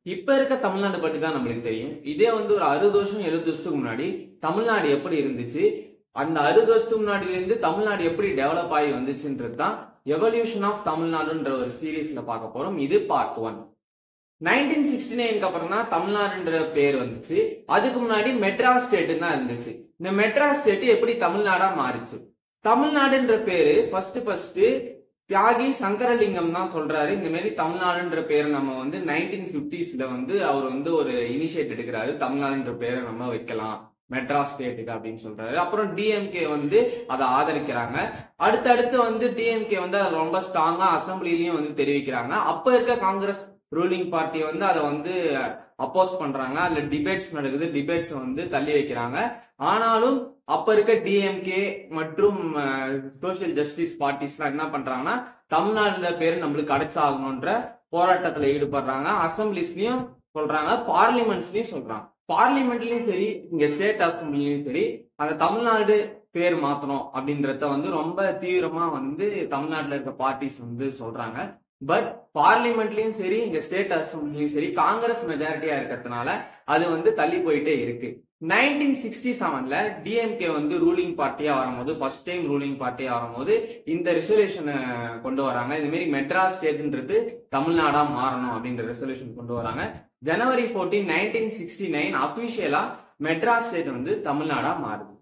இப்ப இருக்க தமிழ்நாடு பத்தி தான் நம்மளுக்கு தெரியும் இதே வந்து ஒரு அறுபது வருஷம் எழுபது வருஷத்துக்கு முன்னாடி தமிழ்நாடு எப்படி இருந்துச்சு அந்த அறுபது வருஷத்துக்கு முன்னாடில இருந்து தமிழ்நாடு எப்படி டெவலப் ஆகி வந்துச்சுன்றது தான் எவல்யூஷன் ஆஃப் தமிழ்நாடுன்ற ஒரு சீரீஸ்ல பார்க்க போறோம் இது பார்ட் ஒன் நைன்டீன் சிக்ஸ்டி நைனுக்கு அப்புறம் தான் தமிழ்நாடுன்ற பேர் வந்துச்சு அதுக்கு முன்னாடி மெட்ராஸ் ஸ்டேட் தான் இருந்துச்சு இந்த மெட்ராஸ் ஸ்டேட் எப்படி தமிழ்நாடா மாறிச்சு தமிழ்நாடுன்ற பேரு ஃபர்ஸ்ட் ஃபர்ஸ்ட் தியாகி சங்கரலிங்கம் தான் சொல்றாரு இந்த மாதிரி தமிழ்நாடுன்ற பேரை நம்ம வந்து நைன்டீன் பிப்டிஸ்ல வந்து அவர் வந்து ஒரு இனிஷியேட் எடுக்கிறாரு தமிழ்நாடுன்ற பேரை நம்ம வைக்கலாம் மெட்ராஸ் ஸ்டேட்டுக்கு அப்படின்னு சொல்றாரு அப்புறம் டிஎம்கே வந்து அதை ஆதரிக்கிறாங்க அடுத்தடுத்து வந்து டிஎம்கே வந்து அதை ரொம்ப ஸ்ட்ராங்கா அசம்பிளிலையும் வந்து தெரிவிக்கிறாங்க அப்ப இருக்க காங்கிரஸ் ரூலிங் பார்ட்டி வந்து அதை வந்து அப்போஸ் பண்றாங்க அதுல டிபேட்ஸ் நடக்குது டிபேட்ஸ் வந்து தள்ளி வைக்கிறாங்க ஆனாலும் அப்ப இருக்க டிஎம்கே மற்றும் சோசியல் ஜஸ்டிஸ் பார்ட்டிஸ்லாம் என்ன பண்றாங்கன்னா தமிழ்நாடுல பேரு நம்மளுக்கு கிடைச்சாகணுன்ற போராட்டத்துல ஈடுபடுறாங்க அசம்பிளிஸ்லயும் சொல்றாங்க பார்லிமெண்ட்ஸ்லயும் சொல்றாங்க பார்லிமெண்ட்லயும் சரி இங்க ஸ்டேட் அசம்பிளிலயும் சரி அந்த தமிழ்நாடு பேர் மாத்தணும் அப்படின்றத வந்து ரொம்ப தீவிரமா வந்து தமிழ்நாட்டுல இருக்க பார்ட்டிஸ் வந்து சொல்றாங்க பட் பார்லிமெண்ட்லயும் சரி இங்க ஸ்டேட் அசம்பிளிலயும் சரி காங்கிரஸ் மெஜாரிட்டியா இருக்கிறதுனால அது வந்து தள்ளி போயிட்டே இருக்கு நைன்டீன் சிக்ஸ்டி செவன்ல டிஎம்கே வந்து ரூலிங் பார்ட்டியா வரும்போது ஃபர்ஸ்ட் டைம் ரூலிங் பார்ட்டியா வரும்போது இந்த ரெசல்யூஷனை கொண்டு வராங்க இது மாதிரி மெட்ராஸ் ஸ்டேட்ன்றது தமிழ்நாடா மாறணும் அப்படின்ற ரெசல்யூஷன் கொண்டு வராங்க January fourteen nineteen sixty nine அபிஷியலா மெட்ராஸ் ஸ்டேட் வந்து தமிழ்நாடா மாறுது